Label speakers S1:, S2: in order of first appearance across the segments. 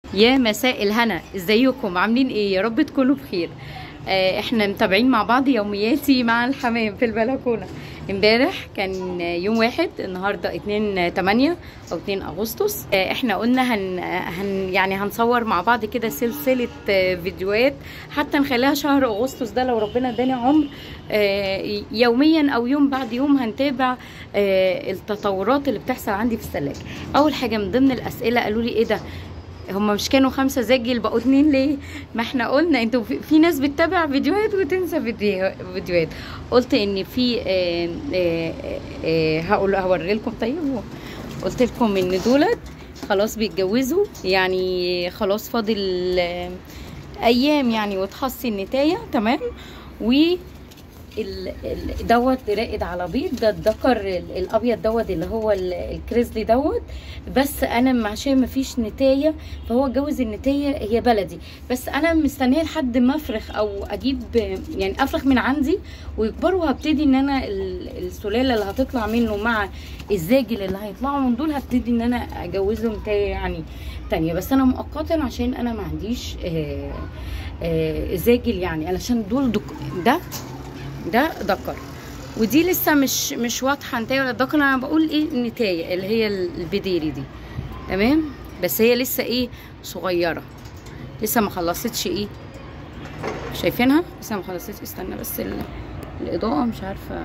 S1: يا مساء الهنا ازيكم عاملين ايه يا رب تكونوا بخير آه، احنا متابعين مع بعض يومياتي مع الحمام في البلكونه امبارح كان يوم واحد النهارده 2 8 او 2 اغسطس آه، احنا قلنا هن, هن يعني هنصور مع بعض كده سلسله آه، فيديوهات حتى نخليها شهر اغسطس ده لو ربنا اداني عمر آه، يوميا او يوم بعد يوم هنتابع آه، التطورات اللي بتحصل عندي في الثلاجه اول حاجه من ضمن الاسئله قالوا لي ايه ده هما مش كانوا خمسة زاجل بقوا اتنين ليه؟ ما احنا قلنا انتوا في, في ناس بتتابع فيديوهات وتنسى فيديو فيديوهات قلت ان في اه اه اه هقول هوري لكم طيب قلت لكم ان دولت خلاص بيتجوزوا يعني خلاص فاضل آه، ايام يعني وتحصي النتايه تمام و ال- ال- دوت راقد على بيض ده الذكر ال- الابيض دوت اللي هو ال- الكريزلي دوت بس انا عشان ما فيش نتايه فهو اتجوز النتايه هي بلدي بس انا مستنيه لحد ما افرخ او اجيب يعني افرخ من عندي ويكبروا وهبتدي ان انا ال- السلاله اللي هتطلع منه مع الزاجل اللي هيطلعوا من دول هبتدي ان انا اجوزهم نتايه يعني تانية بس انا مؤقتا عشان انا ما عنديش آه آه زاجل يعني علشان دول دك ده ده ذكر ودي لسه مش مش واضحه نتايه ولا ذكر انا بقول ايه النتايه اللي هي البديري دي تمام بس هي لسه ايه صغيره لسه ما خلصتش ايه شايفينها لسه ما خلصتش استنى بس ال- الاضاءه مش عارفه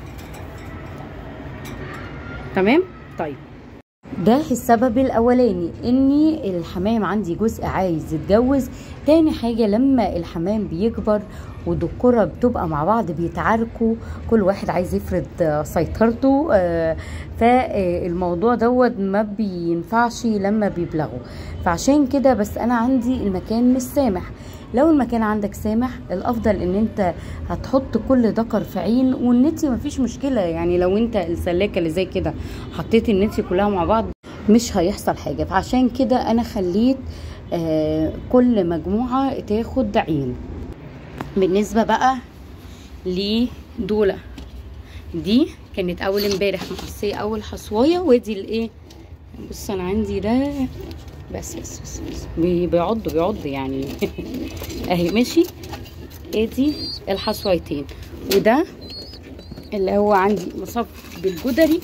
S1: تمام طيب ده السبب الاولاني اني الحمام عندي جزء عايز يتجوز تاني حاجه لما الحمام بيكبر والذكوره بتبقى مع بعض بيتعاركوا كل واحد عايز يفرض آه، سيطرته آه، فالموضوع دوت ما بينفعش لما بيبلغوا فعشان كده بس انا عندي المكان مش سامح لو المكان عندك سامح الافضل ان انت هتحط كل ذكر في عين والنتي مفيش مشكله يعني لو انت السلاكه اللي زي كده حطيت النتي كلها مع بعض مش هيحصل حاجه فعشان كده انا خليت آه كل مجموعه تاخد عين بالنسبه بقى لدوله دي كانت اول امبارح محصيه اول حصوايه ودي الايه بص انا عندي ده بس بس بس, بس. بي- بيعض بيعض يعني اهي ماشي ادي الحصويتين وده اللي هو عندي مصاب بالجدري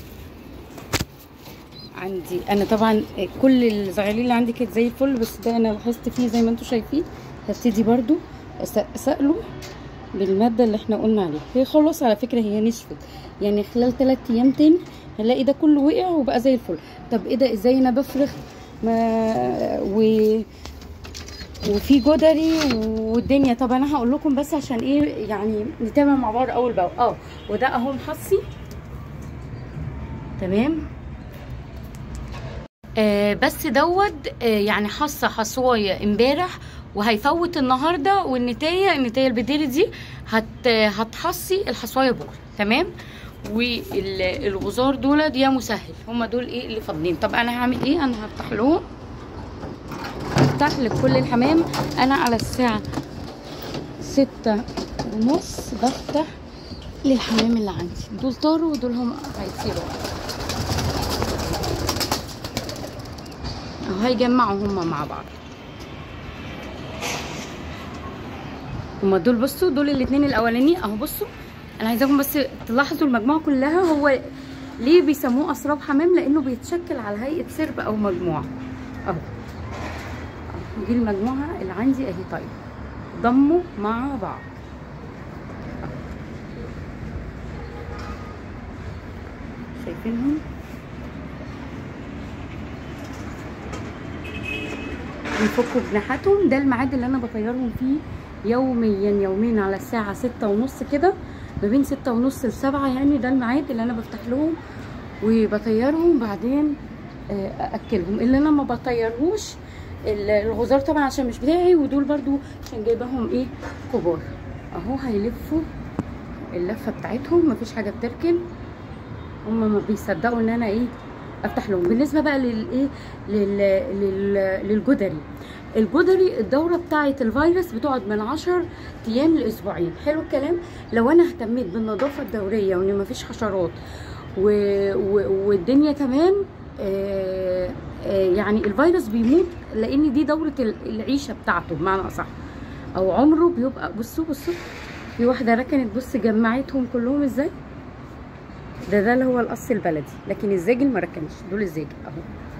S1: عندي انا طبعا كل الزغاليل اللي عندي كانت زي الفل بس ده انا لاحظت فيه زي ما انتم شايفين هبتدي برضو أس- اسقله بالماده اللي احنا قلنا عليها هي خلاص على فكره هي نشفت يعني خلال 3 ايام تاني هنلاقي ده كله وقع وبقى زي الفل طب ايه ده ازاي انا بفرخ ما و وفي جدري والدنيا طب انا هقول لكم بس عشان ايه يعني نتابع مع بعض اول باول اه وده اهو محصي تمام آه بس دوت آه يعني حصه حصوايه امبارح وهيفوت النهارده والنتايه النتايه البديري دي هت هتحصي الحصوايه بكره تمام والغزار دول يا مسهل هما دول ايه اللي فاضلين طب انا هعمل ايه انا هفتح لهم هفتح لكل الحمام انا على الساعه ستة ونص بفتح للحمام اللي عندي دول طاروا ودول هم هيطيروا اهو هيجمعوا هما مع بعض هما دول بصوا دول الاتنين الاولانيين اهو بصوا انا عايزاكم بس تلاحظوا المجموعه كلها هو ليه بيسموه اسراب حمام لانه بيتشكل على هيئه سرب او مجموعه اهو أهو. دي المجموعه اللي عندي اهي طيب ضموا مع بعض أهو. شايفينهم بيفكوا جناحاتهم ده الميعاد اللي انا بطيرهم فيه يوميا يومين على الساعة ستة ونص كده ما بين ستة ونص لسبعة يعني ده الميعاد اللي انا بفتح لهم وبطيرهم بعدين آه، ااكلهم اللي انا ما بطيرهوش ال- الغزار طبعا عشان مش بتاعي ودول برضو عشان جايباهم ايه كبار اهو هيلفوا اللفه بتاعتهم مفيش حاجه بتركن هم ما بيصدقوا ان انا ايه افتح لهم بالنسبه بقى للايه لل... لل... للجدري الجدري الدوره بتاعه الفيروس بتقعد من 10 ايام لاسبوعين حلو الكلام لو انا اهتميت بالنظافه الدوريه وان مفيش حشرات و... و... والدنيا تمام آه... آه، يعني الفيروس بيموت لان دي دوره ال- العيشه بتاعته بمعنى اصح او عمره بيبقى بصوا بصوا في واحده ركنت بص جمعتهم كلهم ازاي ده ده اللي هو القص البلدي لكن الزاجل ما ركنش دول الزاجل اهو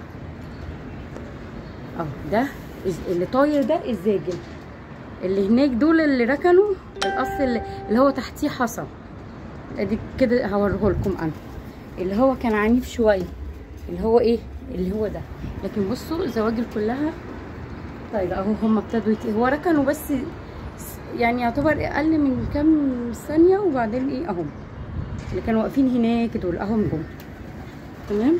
S1: اهو ده الز- اللي طاير ده الزاجل اللي هناك دول اللي ركنوا القص اللي, اللي هو تحتيه حصى ادي كده هوريه لكم انا اللي هو كان عنيف شويه اللي هو ايه اللي هو ده لكن بصوا الزواجل كلها طيب اهو هم ابتدوا يت... هو ركنوا بس س- يعني يعتبر اقل من كام ثانيه وبعدين ايه اهم اللي كانوا واقفين هناك دول اهم جم تمام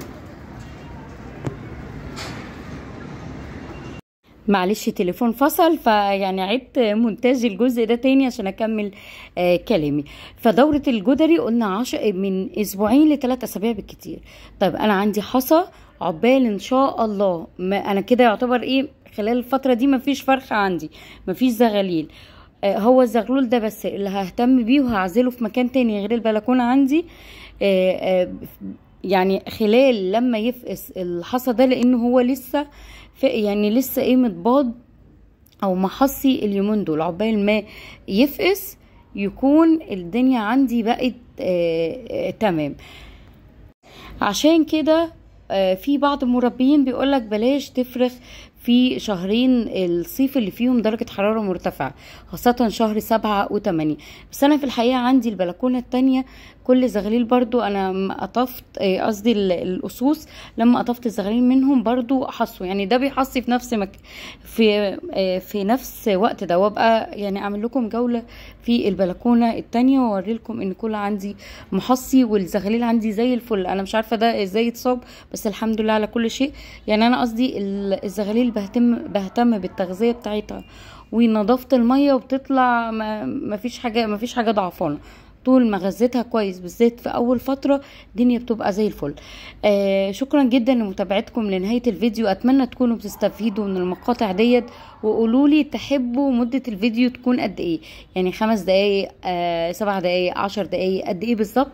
S1: معلش تليفون فصل فيعني عدت مونتاج الجزء ده تاني عشان اكمل آه كلامي فدورة الجدري قلنا عش... من اسبوعين لثلاث اسابيع بالكتير طيب انا عندي حصى عقبال ان شاء الله ما انا كده يعتبر ايه خلال الفترة دي مفيش فرخة عندي مفيش زغاليل آه هو الزغلول ده بس اللي ههتم بيه وهعزله في مكان تاني غير البلكونة عندي آه آه يعني خلال لما يفقس الحصى ده لانه هو لسه في يعني لسه ايه متباض او محصي اليومين دول عقبال ما يفقس يكون الدنيا عندي بقت آه آه تمام عشان كده آه في بعض المربيين بيقولك بلاش تفرخ في شهرين الصيف اللي فيهم درجة حرارة مرتفعة خاصة شهر سبعة وثمانية بس أنا في الحقيقة عندي البلكونة التانية كل زغليل برضو أنا م- قطفت آه، قصدي ال- الأسوس لما قطفت الزغليل منهم برضو حصوا يعني ده بيحصي في نفس مك... في آه، في نفس وقت ده وابقى يعني اعمل لكم جولة في البلكونة التانية واوري لكم ان كل عندي محصي والزغليل عندي زي الفل انا مش عارفة ده ازاي اتصاب بس الحمد لله على كل شيء يعني انا قصدي ال- الزغاليل بهتم بهتم بالتغذية بتاعتها ونظافة المية وبتطلع ما ما فيش حاجة ما فيش حاجة ضعفانة طول ما غذيتها كويس بالذات في اول فتره الدنيا بتبقى زي الفل آه شكرا جدا لمتابعتكم لنهايه الفيديو اتمنى تكونوا بتستفيدوا من المقاطع ديت وقولوا لي تحبوا مده الفيديو تكون قد ايه يعني خمس دقايق آه سبع دقايق عشر دقايق قد ايه بالظبط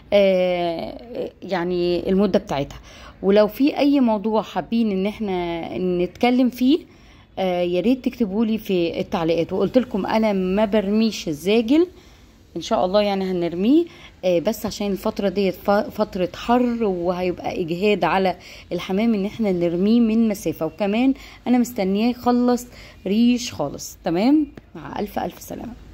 S1: آه يعني المده بتاعتها ولو في اي موضوع حابين ان احنا نتكلم فيه آه يا ريت تكتبوا لي في التعليقات وقلت لكم انا ما برميش الزاجل ان شاء الله يعني هنرميه آه، بس عشان الفترة ديت ف- فترة حر وهيبقى اجهاد على الحمام ان احنا نرميه من مسافة وكمان انا مستنياه يخلص ريش خالص تمام مع الف الف سلامة